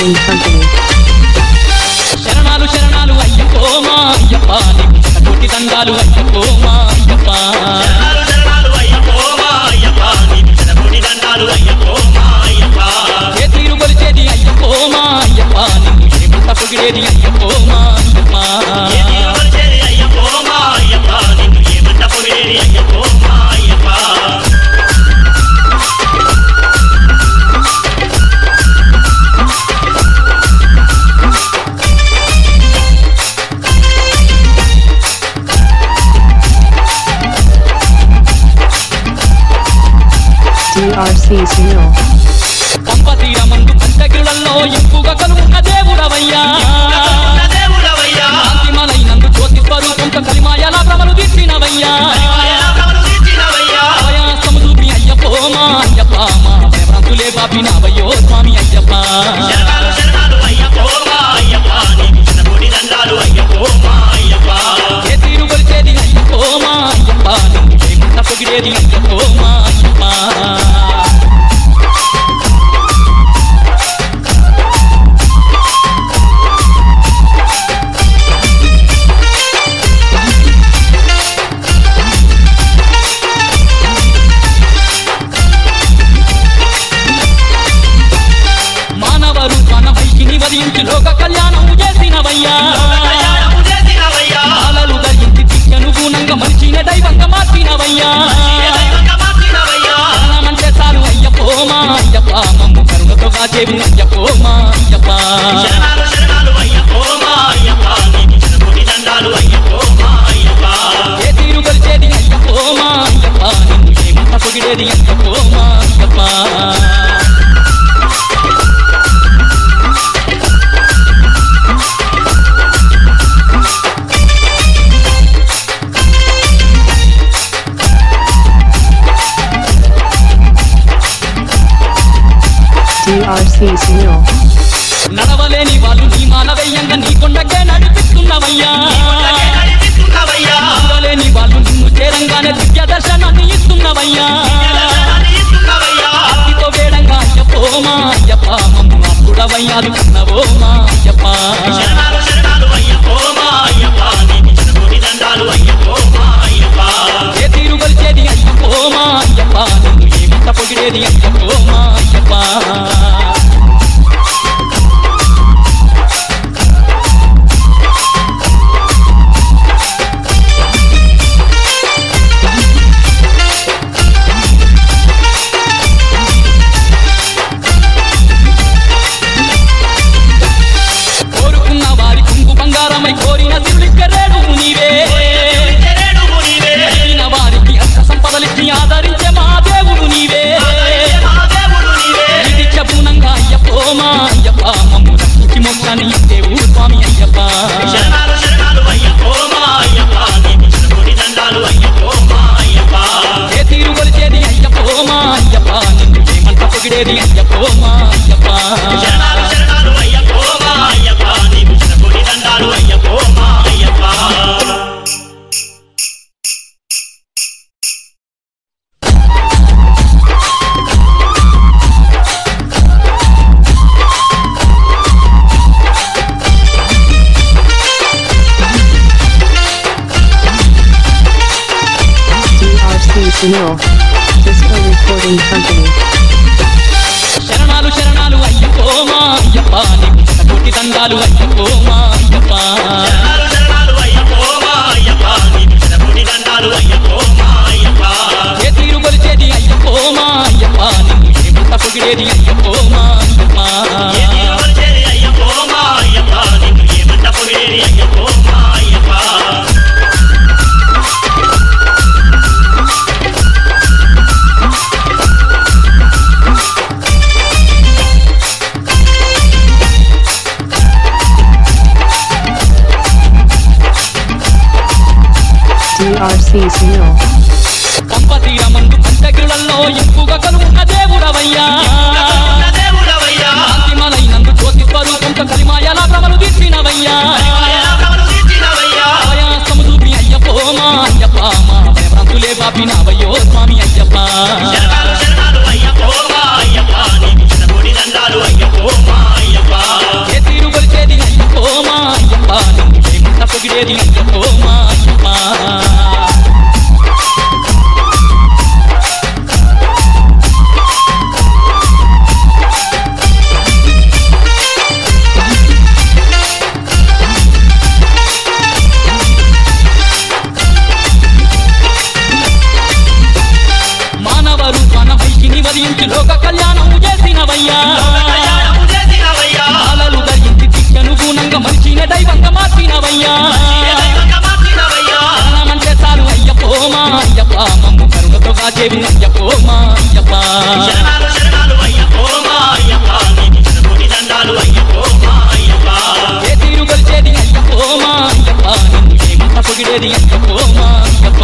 Recording Company. శరణాలు శరణాలు అయ్యప్పో మా అయ్యప్ప నీకు శతకోటి దండాలు అయ్యప్పో మా అయ్యప్ప శరణాలు శరణాలు అయ్యప్పో మా అయ్యప్ప నీకు శతకోటి దండాలు అయ్యప్పో మా అయ్యప్ప ఏ తీరు కొలిచేది అయ్యప్పో మా అయ్యప్ప నిన్ను ఏమంత పొగిడేది అయ్యప్పో మా అయ్యప్ప ఏ తీరు కొలిచేది అయ్యప్పో మా అయ్యప్ప నిన్ను ఏమంట పొగిడేది అయ్యప్పో మా అయ్యప్ప DRC Sunil. పంప తీరమందు పంచగిరులలో ఇంపుగా కలుగున్న దేవుడవయ్యా ఉన్న దేవుడవయ్యా శాంతిమలైనందు జ్యోతి స్వరూపంతో కలిమాయల భ్రమలు తీర్చినవయ్యా మాయల భ్రమలు తీర్చినవయ్యా ప్రయాసము చూపి అయ్యప్పో మా అయ్యప్ప మా భ్రమతులే బాపినవయ్యో స్వామి అయ్యప్ప శరణాలు శరణాలు అయ్యప్పో మా అయ్యప్ప నీకు శతకోటి దండాలు అయ్యప్పో మా అయ్యప్ప ఏ తీరు కొలిచేది అయ్యప్పో మా అయ్యప్ప నిన్ను ఏమంత పొగిడేది అయ్యప్పో మా అయ్యప్ప మానవ రూపాన వైకిని వరించి లోక కళ్యాణం చేసినవయ్యా కళ్యాణము చేసినవయ్యా బాలలు ధరించి దిక్కను గుణంగా మనిషిని దైవంగా మార్చినవయ్యా ఏ దైవంగా మార్చినవయ్యా ప్రాణమంటే చాలు అయ్యప్పో మా అయ్యప్ప మమ్ము కరుణతో కాచేవు అయ్యప్పో మా అయ్యప్ప శరణాలు శరణాలు అయ్యప్పో మా అయ్యప్ప నీకు శతకోటి దండాలు అయ్యప్పో మా అయ్యప్ప ఏ తీరు కొలిచేది అయ్యప్పో మా అయ్యప్ప నిన్ను ఏమంత పొగిడేది అయ్యప్పో మా అయ్యప్ప DRC Sunil. నడవలేని వాళ్ళు నీ మాల వెయ్యంగా నీ కొండకే నడిపిస్తున్నవయ్యా అలాగే నడిపిస్తున్నవయ్యా నడవలేని వాళ్ళు నిన్ను చేరంగానే దివ్య దర్శనాన్ని ఇస్తున్నవయ్యా దర్శనాన్ని ఇస్తున్నవయ్యా భక్తితో వేడంగా అయ్యప్పో మా అయ్యప్ప మమ్ము అప్పుడవయ్యాలు కన్నవో మా అయ్యప్ప శరణాలు శరణాలు అయ్యప్పో మా అయ్యప్ప నీకు శతకోటి దండాలు అయ్యప్పో మా అయ్యప్ప ఏ తీరు కొలిచేది అయ్యప్పో మా అయ్యప్ప నిన్ను ఏమంత పొగిడేది అయ్యప్పో మా అయ్యప్ప కోరుకున్న వారి కుంగు బంగారమై కోరిన శివులిక్కరేడు నీవే తెరేడుము నీవే అడిగిన వారికి అష్ట సంపదలిచ్చి ఆదరించే మా దేవుడు నీవే మా దేవుడు నీవే ఇది చెప్పునంగా అయ్యప్పో మా అయ్యప్ప మమ్ము రక్షించి మోక్షాన్ని ఇచ్చేవు స్వామి అయ్యప్ప శరణాలు శరణాలు అయ్యప్పో మా అయ్యప్ప నీకు శతకోటి దండాలు అయ్యప్పో మా అయ్యప్ప ఏ తీరు కొలిచేది అయ్యప్పో మా అయ్యప్ప నిన్ను ఏమంట పొగిడేది అయ్యప్పో మా అయ్యప్ప శరణాలు శరణాలు అయ్యప్పో మా అయ్యప్ప నీకు శతకోటి దండాలు అయ్యప్పో మా Ayyappa DRC Sunil. Disco Recording Company. శరణాలు శరణాలు అయ్యప్పో మా అయ్యప్ప నీకు శతకోటి దండాలు అయ్యప్పో మా అయ్యప్ప శరణాలు శరణాలు అయ్యప్పో మా అయ్యప్ప నీకు శతకోటి దండాలు అయ్యప్పో మా అయ్యప్ప ఏ తీరు కొలిచేది అయ్యప్పో మా అయ్యప్ప నిన్ను ఏమంత పొగిడేది అయ్యప్పో మా అయ్యప్ప ఏ తీరు కొలిచేది అయ్యప్పో మా అయ్యప్ప నిన్ను ఏమంట పొగిడేది అయ్యప్పో మా అయ్యప్ప DRC Sunil. పంప తీరమందు పంచగిరులలో ఇంపుగా కలుగున్న దేవుడవయ్యా ఉన్న దేవుడవయ్యా కాచేవు అయ్యప్పో మా అయ్యప్ప శరణాలు శరణాలు అయ్యప్పో మా అయ్యప్ప నీకు శతకోటి దండాలు అయ్యప్పో మా అయ్యప్ప ఏ తీరు కొలిచేది అయ్యప్పో మా అయ్యప్ప నిన్ను ఏమంత పొగిడేది అయ్యప్పో మా అయ్యప్ప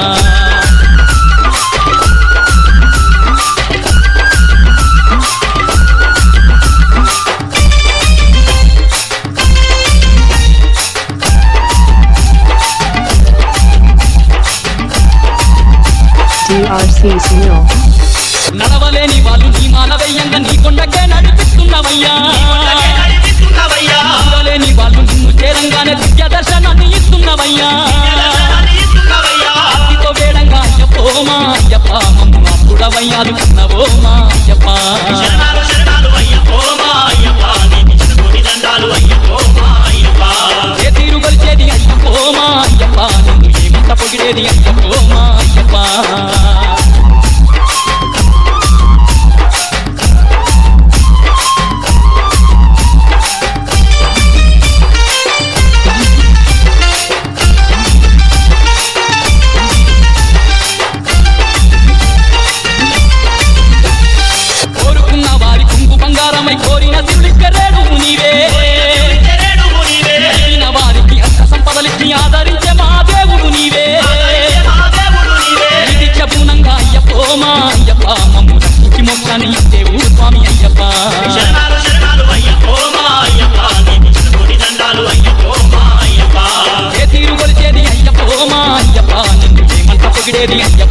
DRC Sunil. నడవలేని వాళ్ళు నీ మాల వెయ్యంగా నీ కొండకే నడిపిస్తున్నవయ్యా కొండకే నడిపిస్తున్నవయ్యా నడవలేని వాళ్ళు నిన్ను చేరంగానే దివ్య దర్శనాన్ని ఇస్తున్నవయ్యా దర్శనాన్ని ఇస్తున్నవయ్యా భక్తితో వేడంగా అయ్యప్పో మా అయ్యప్ప మమ్ము అప్పుడవయ్యాదు కన్నవో మా అయ్యప్ప శరణాలు శరణాలు అయ్యప్పో మా అయ్యప్ప నీకు శతకోటి దండాలు అయ్యప్పో మా అయ్యప్ప ఏ తీరు కొలిచేది అయ్యప్పో మా అయ్యప్ప నిన్ను ఏమంత పొగిడేది అయ్యప్పో మా అయ్యప్ప కోరుకున్న వారి కుంకు బంగారమై కోరిన శివుడిక్కరేడు నీవే తెరేడు నీవే అడిగిన వారికి అష్ట సంపదలిచ్చి ఆదరించే మా దేవుడు నీవే మా దేవుడు నీవే ఇది చెబునంగా అయ్యప్పో మా అయ్యప్ప మమ్ము రక్షించి మోక్షాన్ని ఇచ్చేవు స్వామి అయ్యప్ప శరణాలు శరణాలు అయ్యప్పో మా అయ్యప్ప నీకు శతకోటి దండాలు అయ్యప్పో మా అయ్యప్ప ఏ తీరు కొలిచేది అయ్యప్పో మా అయ్యప్ప నిన్ను ఏమంత పొగిడేది అయ్యప్ప